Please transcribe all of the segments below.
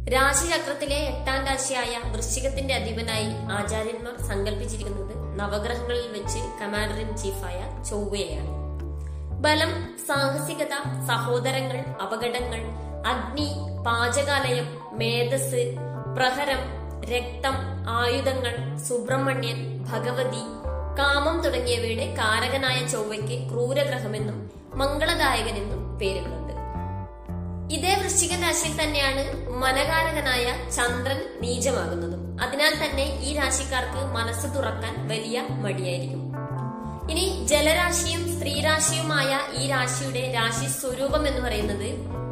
രാശിചക്രത്തിലെ എട്ടാം രാശിയായ വൃശ്ചികത്തിന്റെ അധിപനായി ആചാര്യന്മാർ സങ്കല്പിച്ചിരിക്കുന്നത് നവഗ്രഹങ്ങളിൽ വെച്ച് കമാൻഡർ ഇൻ ചീഫായ ചൊവ്വയെയാണ് ബലം സാഹസികത സഹോദരങ്ങൾ അപകടങ്ങൾ അഗ്നി പാചകാലയം മേധസ് പ്രഹരം രക്തം ആയുധങ്ങൾ സുബ്രഹ്മണ്യൻ ഭഗവതി കാമം തുടങ്ങിയവയുടെ കാരകനായ ചൊവ്വയ്ക്ക് ക്രൂരഗ്രഹമെന്നും മംഗളദായകനെന്നും പേരുകളുണ്ട് ഇതേ വൃശ്ചിക രാശിയിൽ തന്നെയാണ് മനകാരകനായ ചന്ദ്രൻ നീചമാകുന്നതും അതിനാൽ തന്നെ ഈ രാശിക്കാർക്ക് മനസ്സ് തുറക്കാൻ വലിയ മടിയായിരിക്കും ഇനി ജലരാശിയും സ്ത്രീരാശിയുമായ ഈ രാശിയുടെ രാശി സ്വരൂപം എന്ന് പറയുന്നത്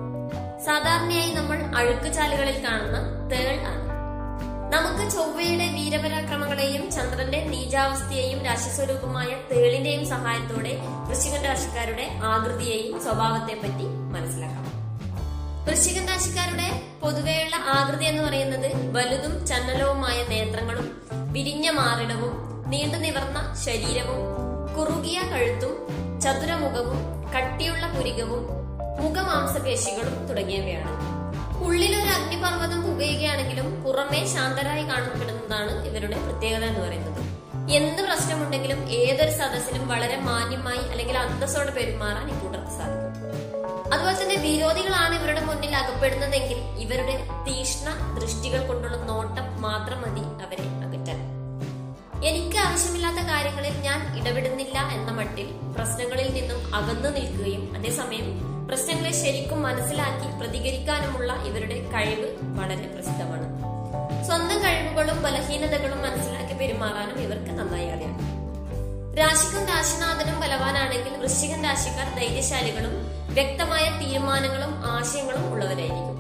സാധാരണയായി നമ്മൾ അഴുക്കുചാലുകളിൽ കാണുന്ന തേൾ ആണ് നമുക്ക് ചൊവ്വയുടെ വീരപരാക്രമങ്ങളെയും ചന്ദ്രന്റെ നീചാവസ്ഥയെയും രാശിസ്വരൂപമായ തേളിന്റെയും സഹായത്തോടെ വൃശ്ചികൻ രാശിക്കാരുടെ ആകൃതിയെയും സ്വഭാവത്തെ പറ്റി മനസ്സിലാക്കാം വൃശ്ചികൻ രാശിക്കാരുടെ പൊതുവെയുള്ള ആകൃതി എന്ന് പറയുന്നത് വലുതും ചന്നലവുമായ നേത്രങ്ങളും വിരിഞ്ഞ മാറിടവും നീണ്ടു നിവർന്ന ശരീരവും കുറുകിയ കഴുത്തും ചതുരമുഖവും കട്ടിയുള്ള പുരികവും മുഖമാംസപേശികളും തുടങ്ങിയവയാണ് ഉള്ളിലൊരു അഗ്നിപർവ്വതം പുകയുകയാണെങ്കിലും പുറമേ ശാന്തരായി കാണപ്പെടുന്നതാണ് ഇവരുടെ പ്രത്യേകത എന്ന് പറയുന്നത് എന്ത് പ്രശ്നമുണ്ടെങ്കിലും ഏതൊരു സദസ്സിലും വളരെ മാന്യമായി അല്ലെങ്കിൽ അന്തസ്സോടെ പെരുമാറാൻ ഇക്കൂട്ടർക്ക് സാധിക്കും അതുപോലെ തന്നെ വിരോധികളാണ് ഇവരുടെ മുന്നിൽ അകപ്പെടുന്നതെങ്കിൽ ഇവരുടെ തീഷ്ണ ദൃഷ്ടികൾ കൊണ്ടുള്ള നോട്ടം മാത്രം മതി അവരെ അകറ്റാൻ എനിക്ക് ആവശ്യമില്ലാത്ത കാര്യങ്ങളിൽ ഞാൻ ഇടപെടുന്നില്ല എന്ന മട്ടിൽ പ്രശ്നങ്ങളിൽ നിന്നും അകന്നു നിൽക്കുകയും അതേസമയം പ്രശ്നങ്ങളെ ശരിക്കും മനസ്സിലാക്കി പ്രതികരിക്കാനുമുള്ള ഇവരുടെ കഴിവ് വളരെ പ്രസിദ്ധമാണ് സ്വന്തം കഴിവുകളും ബലഹീനതകളും മനസ്സിലാക്കി പെരുമാറാനും ഇവർക്ക് നന്നായി അറിയാം രാശിക്കും രാശിനാഥനും ബലവാനാണെങ്കിൽ വൃശ്ചികൻ രാശിക്കാർ ധൈര്യശാലികളും വ്യക്തമായ തീരുമാനങ്ങളും ആശയങ്ങളും ഉള്ളവരായിരിക്കും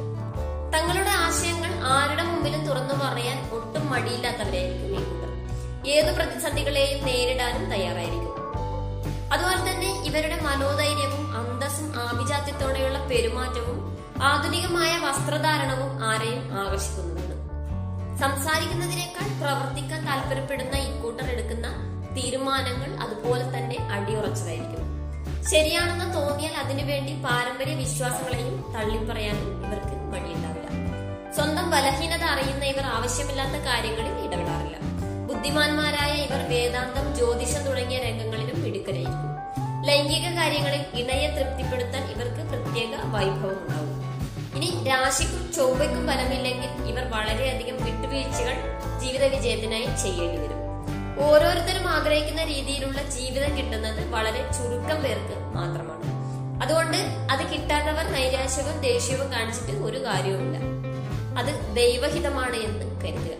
തങ്ങളുടെ ആശയങ്ങൾ ആരുടെ മുമ്പിലും തുറന്നു പറയാൻ ഒട്ടും മടിയില്ലാത്തവരായിരിക്കും ഈ കൂട്ടർ ഏത് പ്രതിസന്ധികളെയും നേരിടാനും തയ്യാറായിരിക്കും അതുപോലെ തന്നെ ഇവരുടെ മനോധൈര്യവും അന്തസ്സും ആഭിജാത്യത്തോടെയുള്ള പെരുമാറ്റവും ആധുനികമായ വസ്ത്രധാരണവും ആരെയും ആകർഷിക്കുന്നതാണ് സംസാരിക്കുന്നതിനേക്കാൾ പ്രവർത്തിക്കാൻ താല്പര്യപ്പെടുന്ന ഇക്കൂട്ടർ എടുക്കുന്ന തീരുമാനങ്ങൾ അതുപോലെ തന്നെ അടിയുറച്ചതായിരിക്കും ശരിയാണെന്ന് തോന്നിയാൽ അതിനുവേണ്ടി പാരമ്പര്യ വിശ്വാസങ്ങളെയും തള്ളിപ്പറയാനും ഇവർക്ക് മടിയുണ്ടാവില്ല സ്വന്തം ബലഹീനത അറിയുന്ന ഇവർ ആവശ്യമില്ലാത്ത കാര്യങ്ങളിൽ ഇടപെടാറില്ല ബുദ്ധിമാന്മാരായ ഇവർ വേദാന്തം ജ്യോതിഷം തുടങ്ങിയ രംഗങ്ങളിലും മിടുക്കരായിരിക്കും ലൈംഗിക കാര്യങ്ങളിൽ ഇണയെ തൃപ്തിപ്പെടുത്താൻ ഇവർക്ക് പ്രത്യേക വൈഭവം ഉണ്ടാവും ഇനി രാശിക്കും ചൊവ്വയ്ക്കും ബലമില്ലെങ്കിൽ ഇവർ വളരെയധികം വിട്ടുവീഴ്ചകൾ ജീവിത വിജയത്തിനായി ചെയ്യേണ്ടി വരും ഓരോരുത്തരും ആഗ്രഹിക്കുന്ന രീതിയിലുള്ള ജീവിതം കിട്ടുന്നത് വളരെ ചുരുക്കം പേർക്ക് മാത്രമാണ് അതുകൊണ്ട് അത് കിട്ടാത്തവർ നൈരാശ്യവും ദേഷ്യവും കാണിച്ചിട്ട് ഒരു കാര്യവുമില്ല അത് ദൈവഹിതമാണ് എന്ന് കരുതുക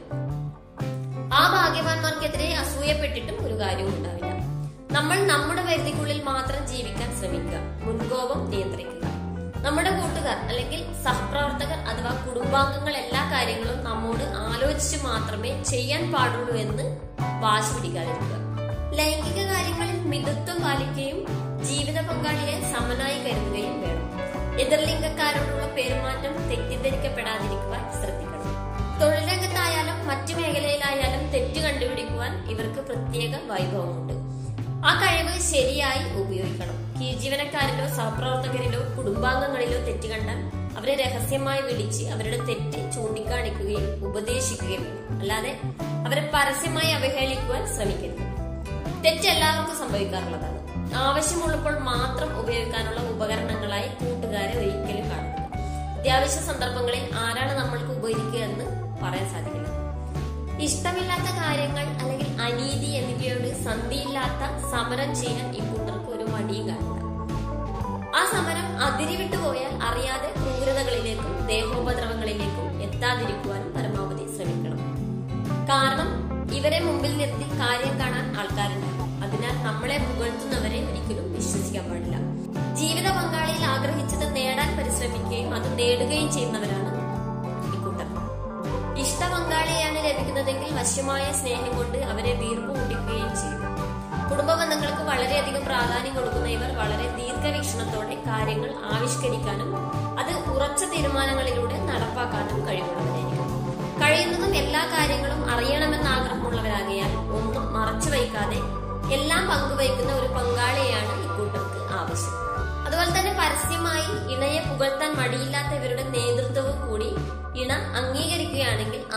ആ ഭാഗ്യവാന്മാർക്കെതിരെ അസൂയപ്പെട്ടിട്ടും ഒരു കാര്യവും ഉണ്ടാവില്ല നമ്മൾ നമ്മുടെ പരിധിക്കുള്ളിൽ മാത്രം ജീവിക്കാൻ ശ്രമിക്കുക മുൻകോപം നിയന്ത്രിക്കുക നമ്മുടെ കൂട്ടുകാർ അല്ലെങ്കിൽ സഹപ്രവർത്തകർ അഥവാ കുടുംബാംഗങ്ങൾ എല്ലാ കാര്യങ്ങളും നമ്മോട് ആലോചിച്ച് മാത്രമേ ചെയ്യാൻ പാടുള്ളൂ എന്ന് വാശി പിടിക്കാതിരിക്കുക ലൈംഗിക കാര്യങ്ങളിൽ മിതത്വം പാലിക്കുകയും ജീവിത പങ്കാളിയെ സമനായി കരുതുകയും വേണം എതിർലിംഗക്കാരോടുള്ള പെരുമാറ്റം തെറ്റിദ്ധരിക്കപ്പെടാതിരിക്കുവാൻ ശ്രദ്ധിക്കണം തൊഴിൽ രംഗത്തായാലും മറ്റു മേഖലയിലായാലും തെറ്റ് കണ്ടുപിടിക്കുവാൻ ഇവർക്ക് പ്രത്യേക വൈഭവമുണ്ട് ആ കഴിവ് ശരിയായി ഉപയോഗിക്കണം കീഴ്ജീവനക്കാരിലോ സഹപ്രവർത്തകരിലോ കുടുംബാംഗങ്ങളിലോ തെറ്റ് കണ്ടാൽ അവരെ രഹസ്യമായി വിളിച്ച് അവരുടെ തെറ്റ് ചൂണ്ടിക്കാണിക്കുകയും ഉപദേശിക്കുകയും വേണം അല്ലാതെ അവരെ പരസ്യമായി അവഹേളിക്കുവാൻ ശ്രമിക്കരുത് തെറ്റ് എല്ലാവർക്കും സംഭവിക്കാറുള്ളതാണ് ആവശ്യമുള്ളപ്പോൾ മാത്രം ഉപയോഗിക്കാനുള്ള ഉപകരണങ്ങളായി കൂട്ടുകാരെ ഒരിക്കലും കാണുന്നത് അത്യാവശ്യ സന്ദർഭങ്ങളിൽ ആരാണ് നമ്മൾക്ക് ഉപകരിക്കുക എന്ന് പറയാൻ സാധിക്കില്ല ഇഷ്ടമില്ലാത്ത കാര്യങ്ങൾ അല്ലെങ്കിൽ അനീതി എന്നിവയോട് സന്ധിയില്ലാത്ത സമരം ചെയ്യാൻ ഈ കൂട്ടർക്ക് ഒരു മടിയും കാണില്ല ആ സമരം അതിരിവിട്ടു പോയാൽ അറിയാതെ ക്രൂരതകളിലേക്കും ദേഹോപദ്രവങ്ങളിലേക്കും എത്താതിരിക്കുവാനും പരമാവധി ശ്രമിക്കണം കാരണം ഇവരെ മുമ്പിൽ നിർത്തി കാര്യം കാണാൻ ആൾക്കാരുണ്ടാകും അതിനാൽ നമ്മളെ പുകഴ്ത്തുന്നവരെ ഒരിക്കലും വിശ്വസിക്കാൻ പാടില്ല ജീവിത പങ്കാളിയിൽ ആഗ്രഹിച്ചത് നേടാൻ പരിശ്രമിക്കുകയും അത് നേടുകയും ചെയ്യുന്നവരാണ് ഇക്കൂട്ടർ ഇഷ്ട പങ്കാളിയാണ് ലഭിക്കുന്നതെങ്കിൽ വശ്യമായ സ്നേഹം കൊണ്ട് അവരെ വീർപ്പ് മുട്ടിക്കുകയും ചെയ്യും കുടുംബ ബന്ധങ്ങൾക്ക് വളരെയധികം പ്രാധാന്യം കൊടുക്കുന്ന ഇവർ വളരെ ദീർഘവീക്ഷണത്തോടെ കാര്യങ്ങൾ ആവിഷ്കരിക്കാനും അത് ഉറച്ച തീരുമാനങ്ങളിലൂടെ നടപ്പാക്കാനും കഴിവുള്ളവരായിരിക്കും കഴിയുന്നതും എല്ലാ കാര്യങ്ങളും അറിയണമെന്ന ആഗ്രഹമുള്ളവരാകയാൽ ഒന്നും മറച്ചു വയ്ക്കാതെ എല്ലാം പങ്കുവയ്ക്കുന്ന ഒരു പങ്കാളിയെയാണ് ഇക്കൂട്ടർക്ക് ആവശ്യം അതുപോലെ തന്നെ പരസ്യമായി ഇണയെ പുകഴ്ത്താൻ മടിയില്ലാത്ത ഇവരുടെ നേതൃത്വവും കൂടി ഇണ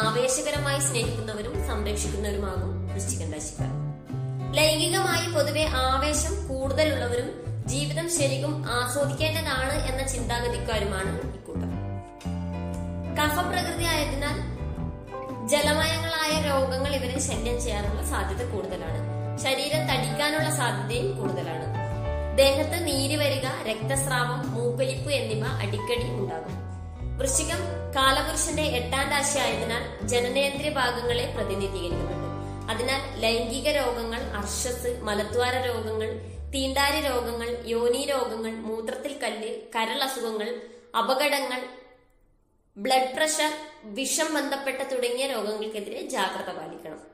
ആവേശകരമായി സ്നേഹിക്കുന്നവരും സംരക്ഷിക്കുന്നവരുമാകും വൃശ്ചികൻ രാശിക്കാർ ലൈംഗികമായി പൊതുവെ ആവേശം കൂടുതലുള്ളവരും ജീവിതം ശരിക്കും ആസ്വദിക്കേണ്ടതാണ് എന്ന ചിന്താഗതിക്കാരുമാണ് ഇക്കൂട്ടർ കഫപ്രകൃതി ആയതിനാൽ ജലമയങ്ങളായ രോഗങ്ങൾ ഇവരെ ശല്യം ചെയ്യാനുള്ള സാധ്യത കൂടുതലാണ് ശരീരം തടിക്കാനുള്ള സാധ്യതയും കൂടുതലാണ് ദേഹത്ത് നീര് വരിക രക്തസ്രാവം മൂക്കൊലിപ്പ് എന്നിവ അടിക്കടി ഉണ്ടാകും വൃശ്ചികം കാലപുരുഷന്റെ എട്ടാം രാശി ആയതിനാൽ ജനനേന്ദ്രിയ ഭാഗങ്ങളെ പ്രതിനിധീകരിക്കുന്നുണ്ട് അതിനാൽ ലൈംഗിക രോഗങ്ങൾ അർഷസ് മലദ്വാര രോഗങ്ങൾ തീണ്ടാരി രോഗങ്ങൾ യോനി രോഗങ്ങൾ മൂത്രത്തിൽ കല്ല് കരൾ അസുഖങ്ങൾ അപകടങ്ങൾ ബ്ലഡ് പ്രഷർ വിഷം ബന്ധപ്പെട്ട തുടങ്ങിയ രോഗങ്ങൾക്കെതിരെ ജാഗ്രത പാലിക്കണം